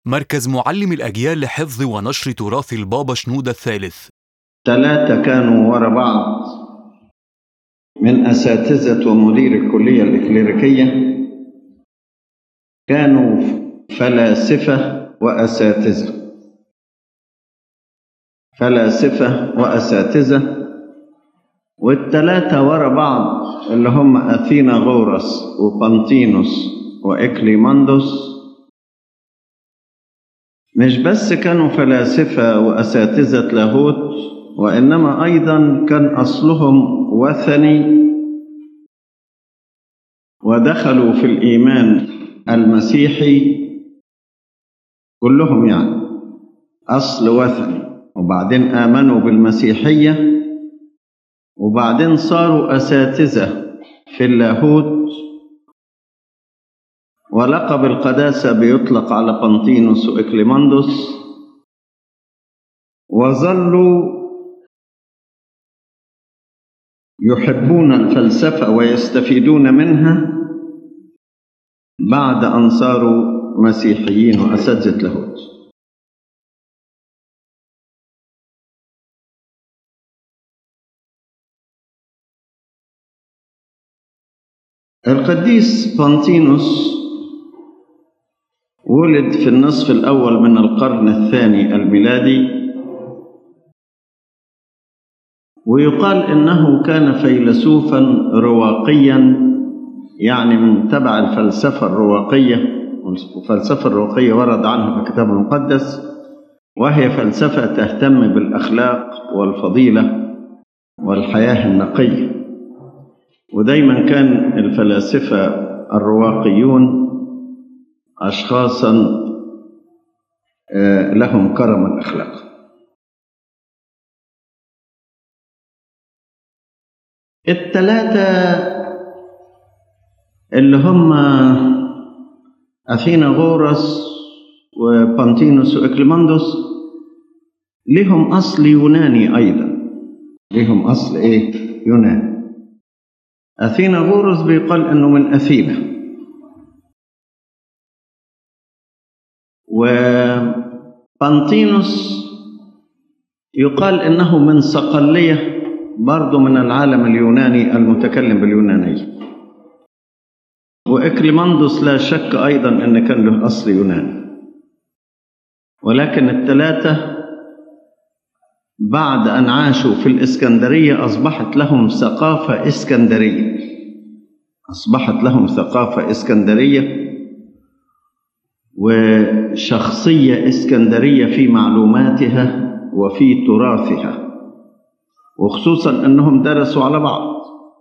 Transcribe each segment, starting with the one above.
مركز معلم الأجيال لحفظ ونشر تراث البابا شنودة الثالث ثلاثة كانوا ورا بعض من أساتذة ومدير الكلية الإكليريكية كانوا فلاسفة وأساتذة فلاسفة وأساتذة والثلاثة ورا بعض اللي هم أثينا غورس وبانتينوس وإكليماندوس مش بس كانوا فلاسفة وأساتذة لاهوت وإنما أيضا كان أصلهم وثني ودخلوا في الإيمان المسيحي كلهم يعني أصل وثني وبعدين آمنوا بالمسيحية وبعدين صاروا أساتذة في اللاهوت ولقب القداسة بيطلق على بنطينوس وإكليماندوس وظلوا يحبون الفلسفة ويستفيدون منها بعد أن صاروا مسيحيين وأساتذة لاهوت القديس بانتينوس ولد في النصف الأول من القرن الثاني الميلادي ويقال إنه كان فيلسوفا رواقيا يعني من تبع الفلسفة الرواقية والفلسفة الرواقية ورد عنها في الكتاب المقدس وهي فلسفة تهتم بالأخلاق والفضيلة والحياة النقية ودايما كان الفلاسفة الرواقيون أشخاصا لهم كرم الأخلاق الثلاثة اللي هم أثينا غورس وبانتينوس وإكليماندوس لهم أصل يوناني أيضا لهم أصل إيه؟ يوناني أثينا غورس بيقال أنه من أثينا وبانتينوس يقال انه من صقليه برضه من العالم اليوناني المتكلم باليونانيه واكليماندوس لا شك ايضا ان كان له اصل يوناني ولكن الثلاثه بعد ان عاشوا في الاسكندريه اصبحت لهم ثقافه اسكندريه اصبحت لهم ثقافه اسكندريه وشخصية اسكندرية في معلوماتها وفي تراثها وخصوصا أنهم درسوا على بعض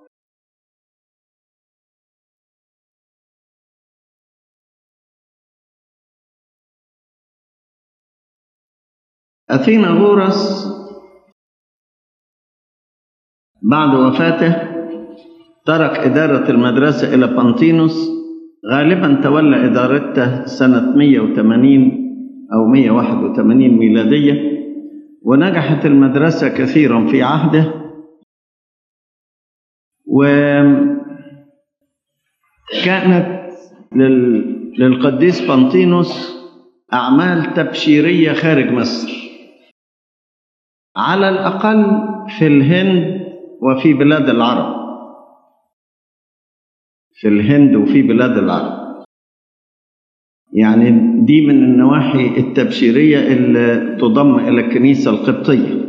أثينا غورس بعد وفاته ترك إدارة المدرسة إلى بانتينوس غالبا تولى إدارته سنة 180 أو 181 ميلادية ونجحت المدرسة كثيرا في عهده وكانت للقديس بانتينوس أعمال تبشيرية خارج مصر على الأقل في الهند وفي بلاد العرب في الهند وفي بلاد العرب يعني دي من النواحي التبشيرية اللي تضم إلى الكنيسة القبطية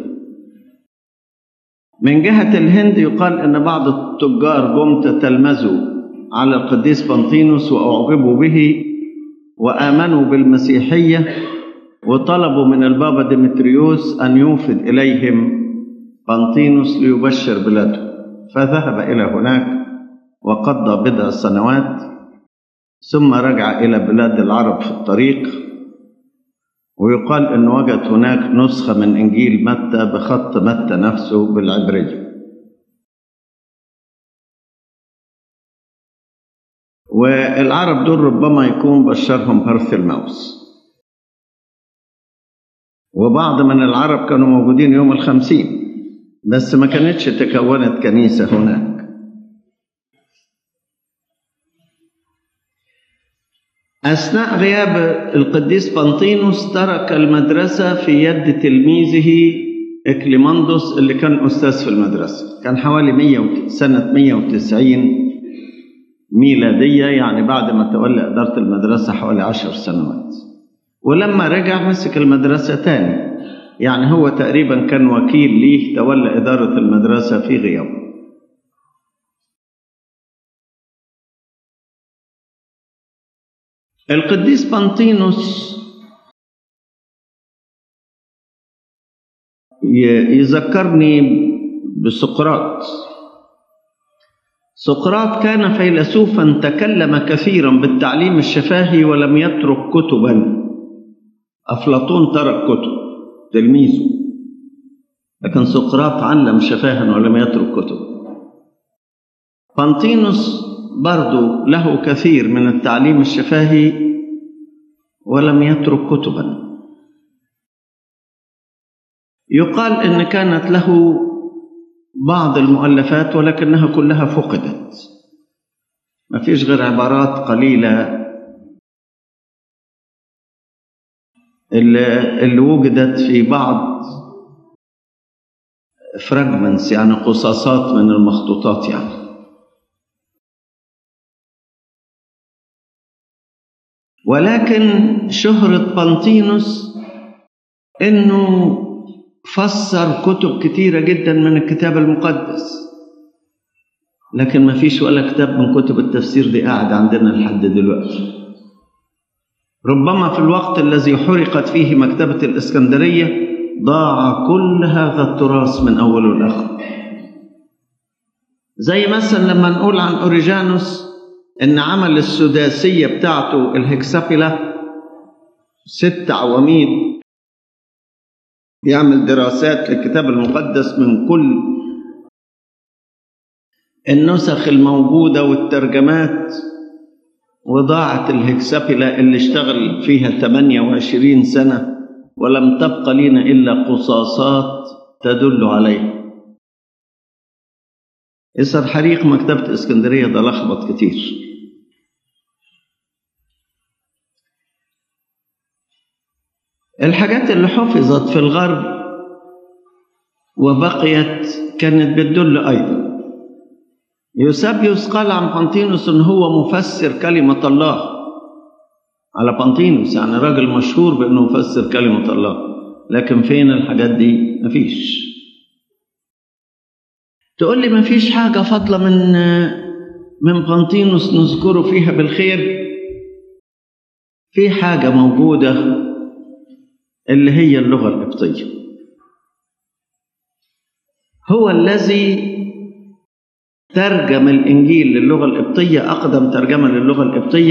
من جهة الهند يقال أن بعض التجار جم تتلمذوا على القديس بنطينوس وأعجبوا به وآمنوا بالمسيحية وطلبوا من البابا ديمتريوس أن يوفد إليهم بنطينوس ليبشر بلاده فذهب إلى هناك وقضى بضع سنوات ثم رجع إلى بلاد العرب في الطريق ويقال أنه وجد هناك نسخة من إنجيل متى بخط متى نفسه بالعبرية والعرب دول ربما يكون بشرهم بارثلماوس وبعض من العرب كانوا موجودين يوم الخمسين بس ما كانتش تكونت كنيسة هناك أثناء غياب القديس بنطينوس ترك المدرسة في يد تلميذه إكليماندوس اللي كان أستاذ في المدرسة كان حوالي 100 سنة 190 ميلادية يعني بعد ما تولى إدارة المدرسة حوالي عشر سنوات ولما رجع مسك المدرسة تاني يعني هو تقريبا كان وكيل ليه تولى إدارة المدرسة في غيابه القديس بنطينوس يذكرني بسقراط سقراط كان فيلسوفا تكلم كثيرا بالتعليم الشفاهي ولم يترك كتبا افلاطون ترك كتب تلميذه لكن سقراط علم شفاها ولم يترك كتب بانطينوس برضو له كثير من التعليم الشفاهي ولم يترك كتبا يقال ان كانت له بعض المؤلفات ولكنها كلها فقدت ما فيش غير عبارات قليلة اللي, اللي وجدت في بعض فراجمنتس يعني قصاصات من المخطوطات يعني ولكن شهرة بانطينوس انه فسر كتب كتيرة جدا من الكتاب المقدس لكن ما فيش ولا كتاب من كتب التفسير دي قاعد عندنا لحد دلوقتي ربما في الوقت الذي حرقت فيه مكتبة الإسكندرية ضاع كل هذا التراث من أوله لآخره زي مثلا لما نقول عن أوريجانوس إن عمل السداسية بتاعته الهكسابيلا ست عواميد يعمل دراسات للكتاب المقدس من كل النسخ الموجودة والترجمات وضاعت الهكسابيلا اللي اشتغل فيها 28 سنة ولم تبق لنا إلا قصاصات تدل عليه إذا حريق مكتبة اسكندرية ده لخبط كتير الحاجات اللي حفظت في الغرب وبقيت كانت بتدل أيضا يوسابيوس قال عن بانطينوس ان هو مفسر كلمة الله على بانطينوس يعني راجل مشهور بانه مفسر كلمة الله لكن فين الحاجات دي مفيش تقول لي مفيش حاجة فاضلة من من بانطينوس نذكره فيها بالخير في حاجة موجودة اللي هي اللغة القبطية هو الذي ترجم الإنجيل للغة القبطية أقدم ترجمة للغة القبطية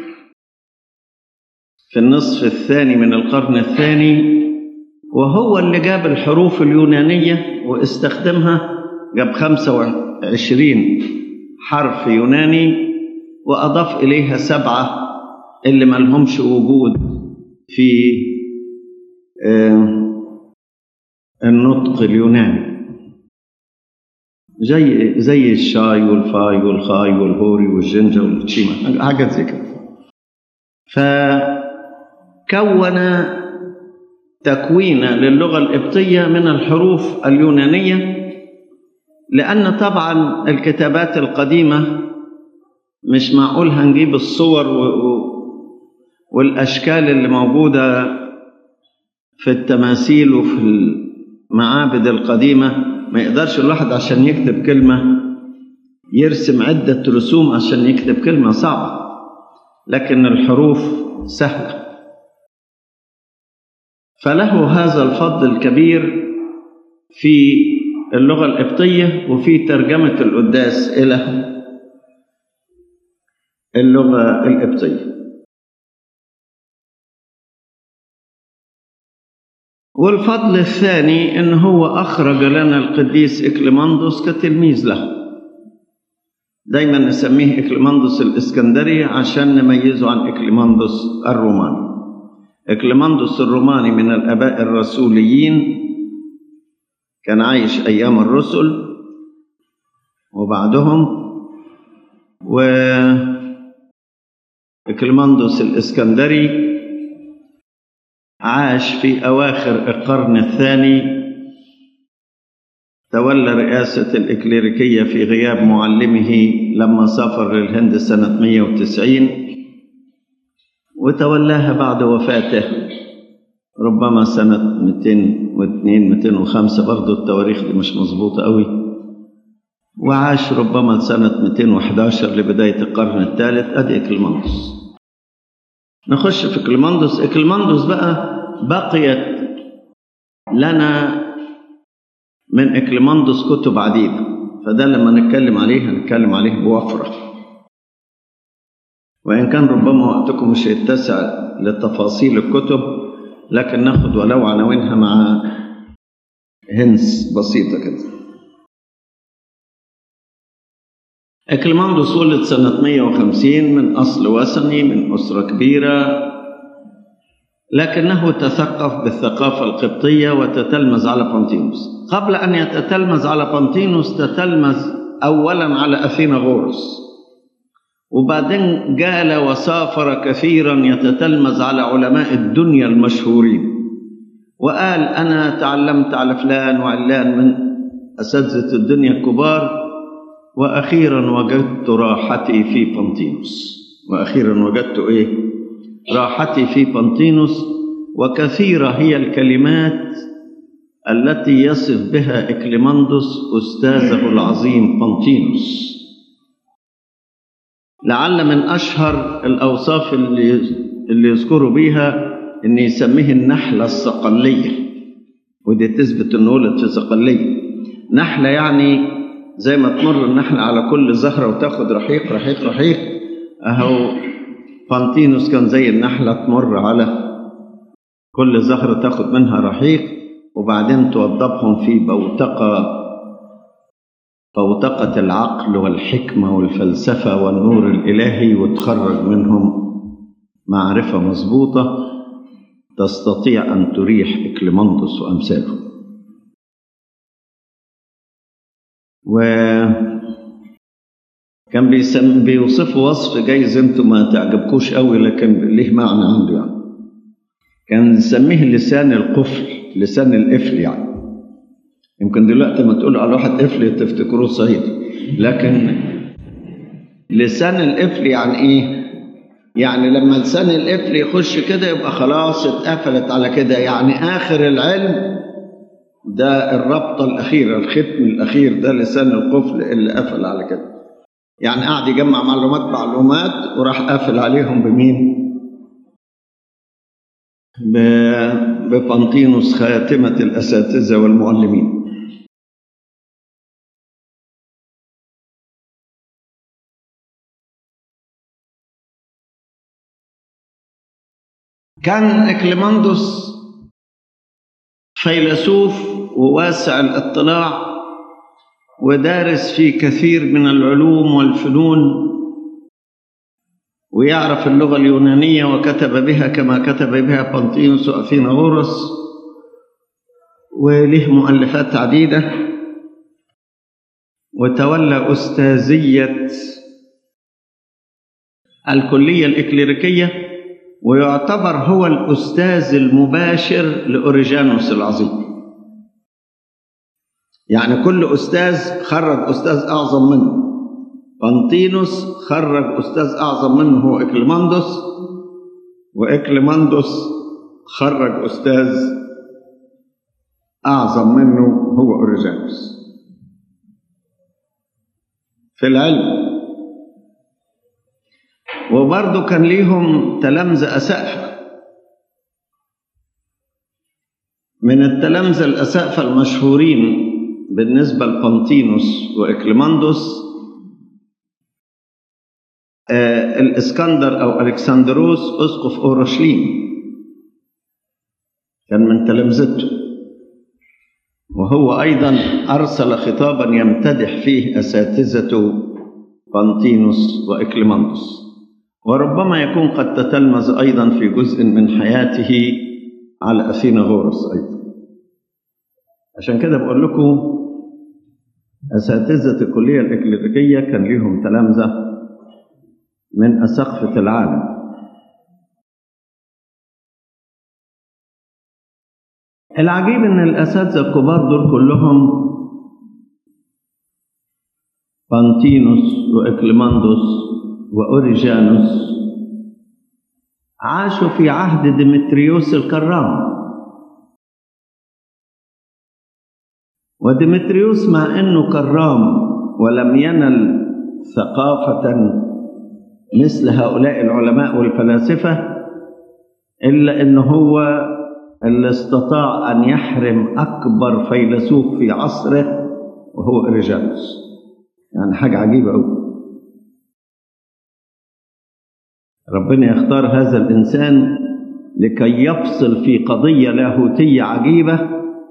في النصف الثاني من القرن الثاني وهو اللي جاب الحروف اليونانية واستخدمها جاب 25 حرف يوناني وأضاف إليها سبعة اللي ما لهمش وجود في النطق اليوناني زي زي الشاي والفاي والخاي والهوري والجنجة والتشيما حاجات زي كده فكون تكوين للغة القبطية من الحروف اليونانية لأن طبعا الكتابات القديمة مش معقول هنجيب الصور والأشكال اللي موجودة في التماثيل وفي المعابد القديمة ما يقدرش الواحد عشان يكتب كلمة يرسم عدة رسوم عشان يكتب كلمة صعبة لكن الحروف سهلة فله هذا الفضل الكبير في اللغة القبطية وفي ترجمة القداس إلى اللغة القبطية والفضل الثاني ان هو اخرج لنا القديس اكليماندوس كتلميذ له دايما نسميه اكليماندوس الاسكندري عشان نميزه عن اكليماندوس الروماني اكليماندوس الروماني من الاباء الرسوليين كان عايش ايام الرسل وبعدهم و إكليماندوس الإسكندري عاش في أواخر القرن الثاني تولى رئاسة الإكليريكية في غياب معلمه لما سافر للهند سنة 190 وتولاها بعد وفاته ربما سنة 202 205 برضه التواريخ دي مش مظبوطة قوي وعاش ربما سنة 211 لبداية القرن الثالث أدي إكليماندوس نخش في إكليماندوس إكليماندوس بقى بقيت لنا من إكليماندوس كتب عديدة فده لما نتكلم عليه هنتكلم عليه بوفرة وإن كان ربما وقتكم مش يتسع لتفاصيل الكتب لكن ناخد ولو عناوينها مع هنس بسيطة كده إكليماندوس ولد سنة 150 من أصل وثني من أسرة كبيرة لكنه تثقف بالثقافة القبطية وتتلمذ على بانتينوس قبل أن يتتلمذ على بانتينوس تتلمذ أولا على أثيناغورس وبعدين جال وسافر كثيرا يتتلمذ على علماء الدنيا المشهورين وقال أنا تعلمت على فلان وعلان من أساتذة الدنيا الكبار وأخيرا وجدت راحتي في بانتينوس وأخيرا وجدت إيه؟ راحتي في بانتينوس وكثيرة هي الكلمات التي يصف بها إكليماندوس أستاذه العظيم بانتينوس لعل من أشهر الأوصاف اللي, اللي يذكروا بيها إن يسميه النحلة الصقلية ودي تثبت إنه ولد في صقلية نحلة يعني زي ما تمر النحلة على كل زهرة وتاخد رحيق رحيق رحيق أهو فانتينوس كان زي النحلة تمر على كل زهرة تاخد منها رحيق وبعدين توضبهم في بوتقة بوتقة العقل والحكمة والفلسفة والنور الإلهي وتخرج منهم معرفة مظبوطة تستطيع أن تريح إكليماندوس وأمثاله و كان بيسم بيوصفه وصف جايز انتم ما تعجبكوش قوي لكن ليه معنى عنده يعني كان يسميه لسان القفل لسان القفل يعني يمكن دلوقتي ما تقول على واحد قفل تفتكروه صعيدي لكن لسان القفل يعني ايه يعني لما لسان القفل يخش كده يبقى خلاص اتقفلت على كده يعني اخر العلم ده الربطة الأخيرة الختم الأخير ده لسان القفل اللي قفل على كده يعني قاعد يجمع معلومات معلومات وراح قافل عليهم بمين ببانطينوس خاتمة الأساتذة والمعلمين كان إكليماندوس فيلسوف وواسع الاطلاع ودارس في كثير من العلوم والفنون ويعرف اللغة اليونانية وكتب بها كما كتب بها بانطينوس وأثيناغورس وله مؤلفات عديدة وتولى أستاذية الكلية الإكليريكية ويعتبر هو الأستاذ المباشر لأوريجانوس العظيم يعني كل أستاذ خرج أستاذ أعظم منه بانطينوس خرج أستاذ أعظم منه هو إكليماندوس وإكليماندوس خرج أستاذ أعظم منه هو أوريجانوس في العلم وبرضه كان ليهم تلامذة أسقفة من التلامذة الأسقفة المشهورين بالنسبة لبانطينوس وإكليماندوس آه الإسكندر أو ألكسندروس أسقف أورشليم كان من تلامذته وهو أيضا أرسل خطابا يمتدح فيه أساتذته بانطينوس وإكليماندوس وربما يكون قد تتلمذ أيضا في جزء من حياته على أثيناغورس أيضا عشان كده بقول لكم أساتذة الكلية الإكليريكية كان ليهم تلامذة من أسقفة العالم العجيب ان الاساتذه الكبار دول كلهم بانتينوس واكليماندوس واوريجانوس عاشوا في عهد ديمتريوس الكرام وديمتريوس مع انه كرام ولم ينل ثقافه مثل هؤلاء العلماء والفلاسفه الا ان هو اللي استطاع ان يحرم اكبر فيلسوف في عصره وهو اوريجانوس يعني حاجه عجيبه قوي ربنا يختار هذا الانسان لكي يفصل في قضيه لاهوتيه عجيبه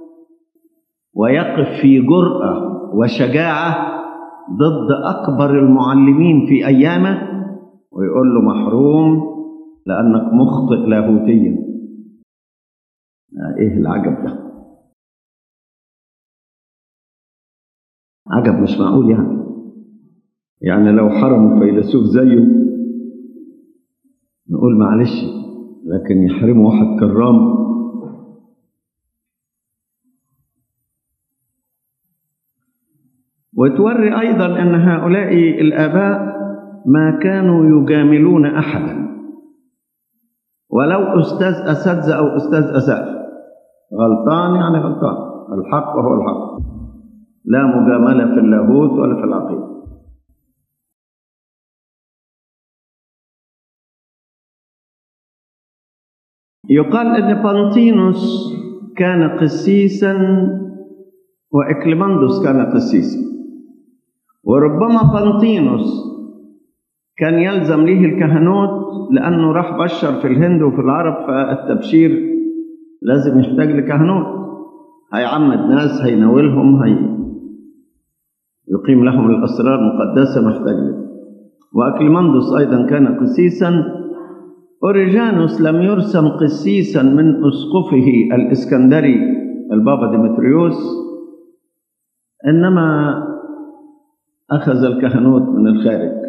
ويقف في جراه وشجاعه ضد اكبر المعلمين في ايامه ويقول له محروم لانك مخطئ لاهوتيا ايه العجب ده عجب مش معقول يعني يعني لو حرم فيلسوف زيه نقول معلش لكن يحرمه واحد كرام وتوري ايضا ان هؤلاء الاباء ما كانوا يجاملون احدا ولو استاذ اساتذه او استاذ اساتذه غلطان يعني غلطان الحق هو الحق لا مجامله في اللاهوت ولا في العقيده يقال ان بانتينوس كان قسيسا واكليماندوس كان قسيسا وربما بانتينوس كان يلزم ليه الكهنوت لانه راح بشر في الهند وفي العرب فالتبشير لازم يحتاج لكهنوت هيعمد ناس هيناولهم هي يقيم لهم الاسرار المقدسه محتاج له واكليماندوس ايضا كان قسيسا اوريجانوس لم يرسم قسيسا من اسقفه الاسكندري البابا ديمتريوس انما اخذ الكهنوت من الخارج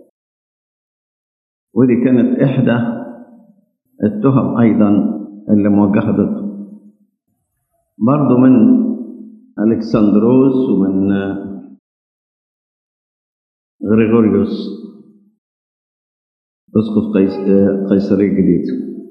ودي كانت احدى التهم ايضا اللي موجهه ضده برضه من الكسندروس ومن غريغوريوس اسقف قيس قيصريه الجديد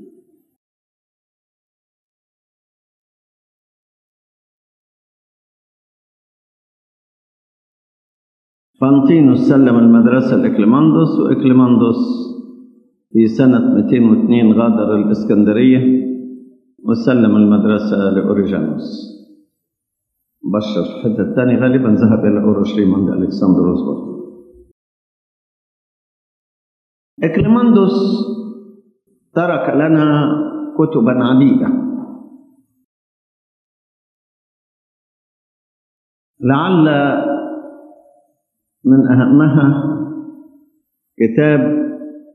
فانتينوس سلم المدرسة لإكليماندوس وإكليماندوس في سنة 202 غادر الإسكندرية وسلم المدرسة لأوريجانوس بشر في الحتة الثانية غالبا ذهب إلى أورشليم عند ألكسندروس برضه إكليماندوس ترك لنا كتبا عديدة لعل من أهمها كتاب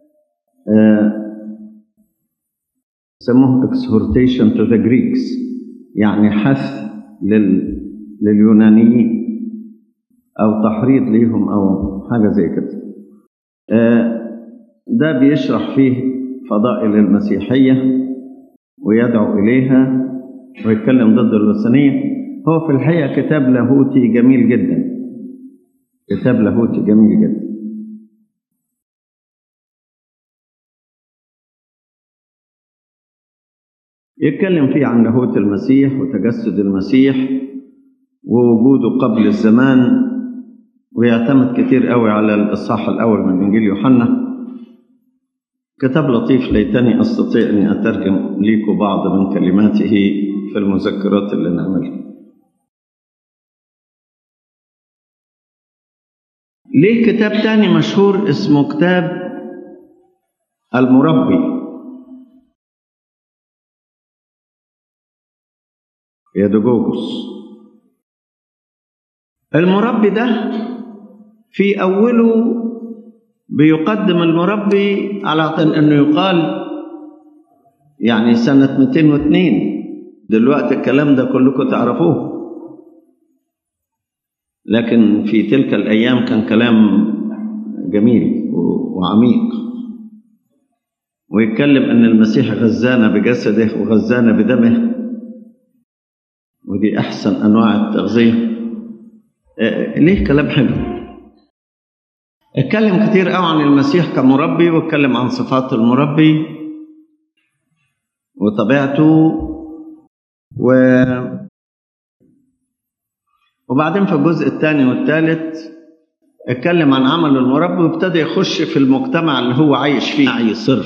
سموه exhortation to the Greeks يعني حث لل... لليونانيين أو تحريض ليهم أو حاجة زي كده ده بيشرح فيه فضائل المسيحية ويدعو إليها ويتكلم ضد الوثنية هو في الحقيقة كتاب لاهوتي جميل جدا كتاب لاهوتي جميل جدا يتكلم فيه عن لاهوت المسيح وتجسد المسيح ووجوده قبل الزمان ويعتمد كتير قوي على الإصحاح الأول من إنجيل يوحنا كتاب لطيف ليتني أستطيع أني أترجم ليكم بعض من كلماته في المذكرات اللي نعملها ليه كتاب تاني مشهور اسمه كتاب المربي يدوجوجوس المربي ده في أوله بيقدم المربي على أنه يقال يعني سنة 202 دلوقتي الكلام ده كلكم تعرفوه لكن في تلك الأيام كان كلام جميل وعميق ويتكلم أن المسيح غزانا بجسده وغزانا بدمه ودي أحسن أنواع التغذية آه، ليه كلام حلو اتكلم كتير قوي عن المسيح كمربي واتكلم عن صفات المربي وطبيعته و وبعدين في الجزء الثاني والثالث اتكلم عن عمل المربي وابتدى يخش في المجتمع اللي هو عايش فيه يصر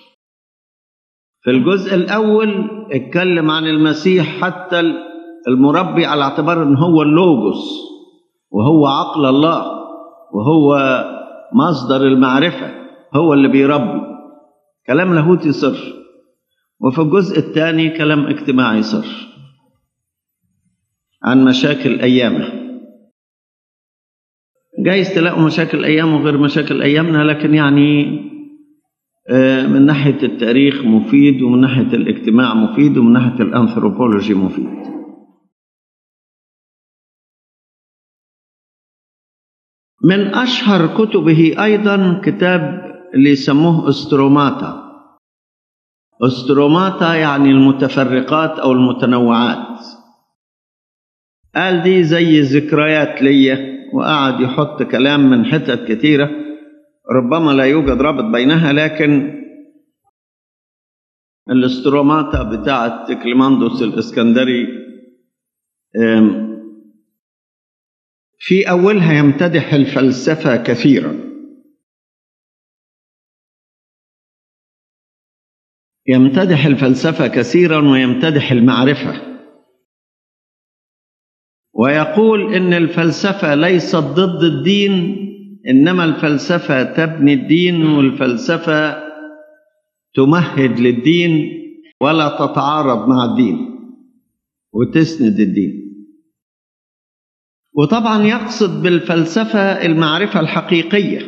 في الجزء الأول اتكلم عن المسيح حتى المربي على اعتبار ان هو اللوجوس وهو عقل الله وهو مصدر المعرفة هو اللي بيربي كلام لاهوتي صر وفي الجزء الثاني كلام اجتماعي صر عن مشاكل أيامه جايز تلاقوا مشاكل أيامه غير مشاكل أيامنا لكن يعني آه، من ناحية التاريخ مفيد ومن ناحية الاجتماع مفيد ومن ناحية الأنثروبولوجي مفيد من أشهر كتبه أيضا كتاب اللي يسموه أستروماتا أستروماتا يعني المتفرقات أو المتنوعات قال دي زي ذكريات ليا وقعد يحط كلام من حتت كتيرة ربما لا يوجد رابط بينها لكن الاستروماتا بتاعت كليماندوس الإسكندري أم، في أولها يمتدح الفلسفة كثيرا يمتدح الفلسفة كثيرا ويمتدح المعرفة ويقول إن الفلسفة ليست ضد الدين إنما الفلسفة تبني الدين والفلسفة تمهد للدين ولا تتعارض مع الدين وتسند الدين وطبعا يقصد بالفلسفة المعرفة الحقيقية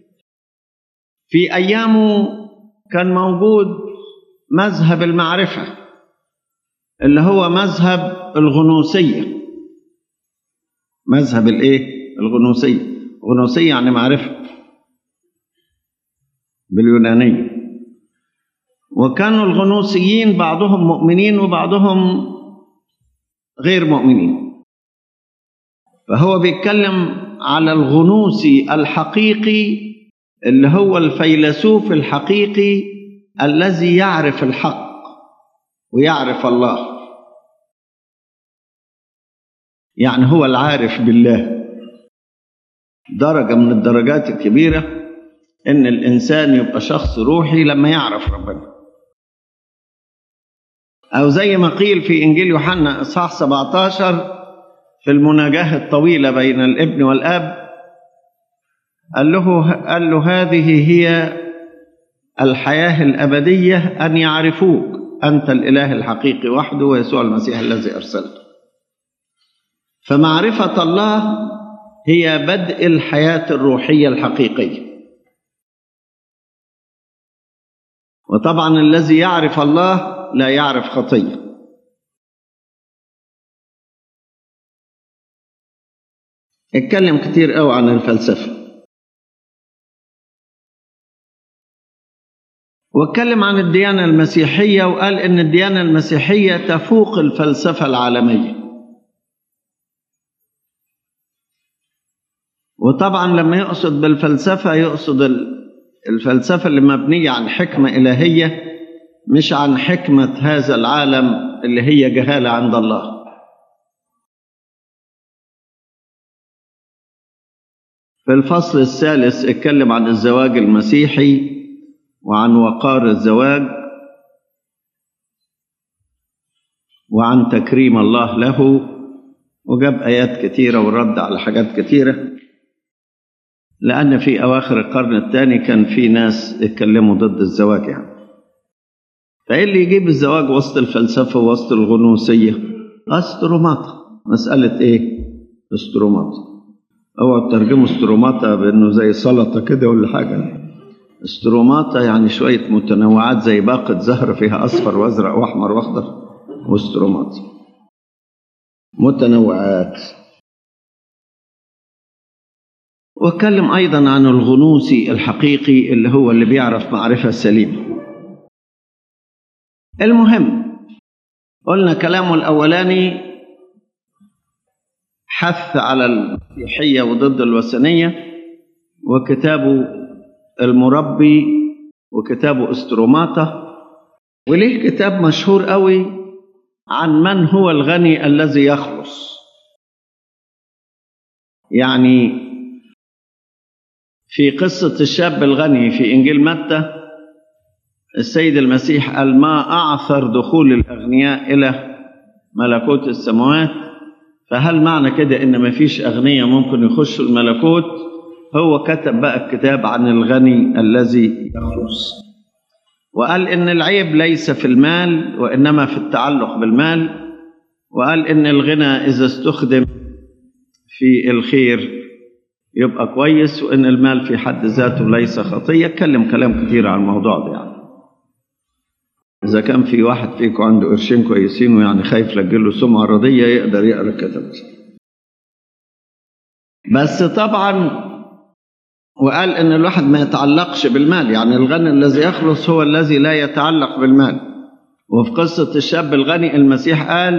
في أيامه كان موجود مذهب المعرفة اللي هو مذهب الغنوصية مذهب الايه الغنوصية غنوصية يعني معرفة باليونانية وكانوا الغنوصيين بعضهم مؤمنين وبعضهم غير مؤمنين فهو بيتكلم على الغنوصي الحقيقي اللي هو الفيلسوف الحقيقي الذي يعرف الحق ويعرف الله يعني هو العارف بالله درجة من الدرجات الكبيرة إن الإنسان يبقى شخص روحي لما يعرف ربنا أو زي ما قيل في إنجيل يوحنا إصحاح 17 في المناجاة الطويلة بين الابن والأب قال له قال له هذه هي الحياة الأبدية أن يعرفوك أنت الإله الحقيقي وحده ويسوع المسيح الذي أرسلته فمعرفة الله هي بدء الحياة الروحية الحقيقية وطبعا الذي يعرف الله لا يعرف خطيه اتكلم كتير قوي عن الفلسفة واتكلم عن الديانة المسيحية وقال إن الديانة المسيحية تفوق الفلسفة العالمية وطبعا لما يقصد بالفلسفة يقصد الفلسفة اللي مبنية عن حكمة إلهية مش عن حكمة هذا العالم اللي هي جهالة عند الله في الفصل الثالث اتكلم عن الزواج المسيحي وعن وقار الزواج وعن تكريم الله له وجاب آيات كثيرة ورد على حاجات كثيرة لأن في أواخر القرن الثاني كان في ناس اتكلموا ضد الزواج يعني فإيه اللي يجيب الزواج وسط الفلسفة ووسط الغنوصية أستروماتا مسألة إيه؟ أستروماتا اوعوا تترجموا ستروماتا بانه زي سلطه كده ولا حاجه ستروماتا يعني شويه متنوعات زي باقه زهر فيها اصفر وازرق واحمر واخضر وستروماتا متنوعات واتكلم ايضا عن الغنوصي الحقيقي اللي هو اللي بيعرف معرفه سليمه المهم قلنا كلامه الاولاني حث على المسيحية وضد الوثنية وكتابه المربي وكتابه استروماتا وليه كتاب مشهور قوي عن من هو الغني الذي يخلص يعني في قصة الشاب الغني في إنجيل متى السيد المسيح قال ما أعثر دخول الأغنياء إلى ملكوت السماوات فهل معنى كده إن مفيش أغنياء ممكن يخشوا الملكوت هو كتب بقى الكتاب عن الغني الذي يخلص وقال إن العيب ليس في المال وإنما في التعلق بالمال وقال إن الغنى إذا استخدم في الخير يبقى كويس وإن المال في حد ذاته ليس خطية اتكلم كلام كتير عن الموضوع ده يعني إذا كان في واحد فيكم عنده قرشين كويسين ويعني خايف لجله سمعة رضية يقدر يقرا الكتاب ده بس طبعا وقال ان الواحد ما يتعلقش بالمال يعني الغني الذي يخلص هو الذي لا يتعلق بالمال وفي قصة الشاب الغني المسيح قال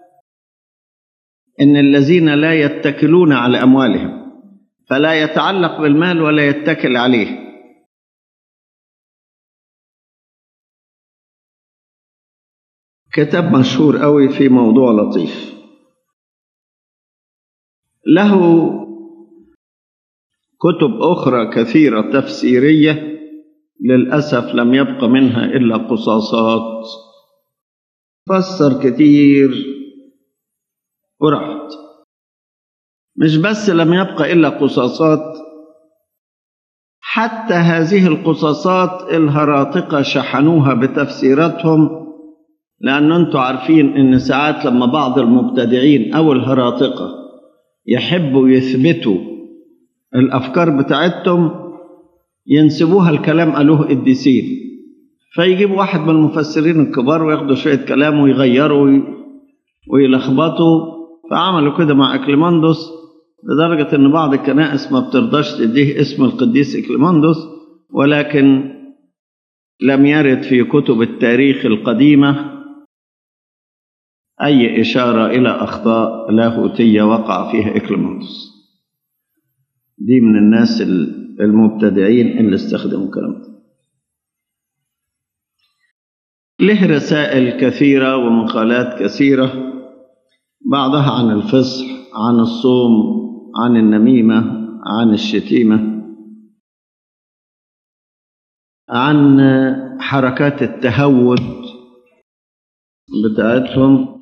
ان الذين لا يتكلون على اموالهم فلا يتعلق بالمال ولا يتكل عليه كتاب مشهور قوي في موضوع لطيف له كتب أخرى كثيرة تفسيرية للأسف لم يبق منها إلا قصاصات فسر كتير ورحت مش بس لم يبق إلا قصاصات حتى هذه القصاصات الهراطقة شحنوها بتفسيراتهم لأن أنتم عارفين إن ساعات لما بعض المبتدعين أو الهراطقة يحبوا يثبتوا الأفكار بتاعتهم ينسبوها الكلام قالوه قديسين فيجيب واحد من المفسرين الكبار وياخدوا شوية كلام ويغيروا ويلخبطوا فعملوا كده مع أكليماندوس لدرجة إن بعض الكنائس ما بترضاش تديه اسم القديس إكليماندوس ولكن لم يرد في كتب التاريخ القديمة أي إشارة إلى أخطاء لاهوتية وقع فيها إكليماندوس دي من الناس المبتدعين اللي استخدموا الكلام ده له رسائل كثيرة ومقالات كثيرة بعضها عن الفصح عن الصوم عن النميمة عن الشتيمة عن حركات التهود بتاعتهم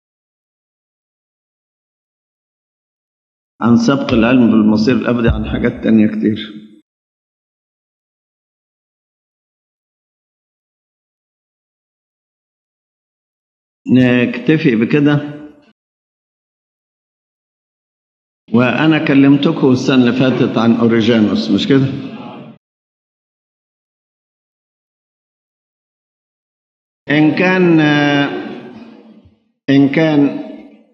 عن سبق العلم بالمصير الأبدي عن حاجات تانية كتير نكتفي بكده وأنا كلمتكم السنة اللي فاتت عن أوريجانوس مش كده؟ إن كان إن كان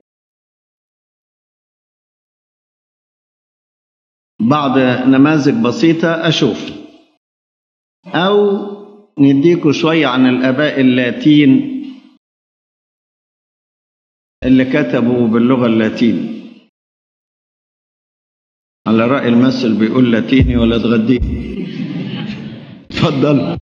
بعض نماذج بسيطة أشوف أو نديكوا شوية عن الآباء اللاتين اللي كتبوا باللغة اللاتين على رأي المثل بيقول لاتيني ولا تغديني اتفضل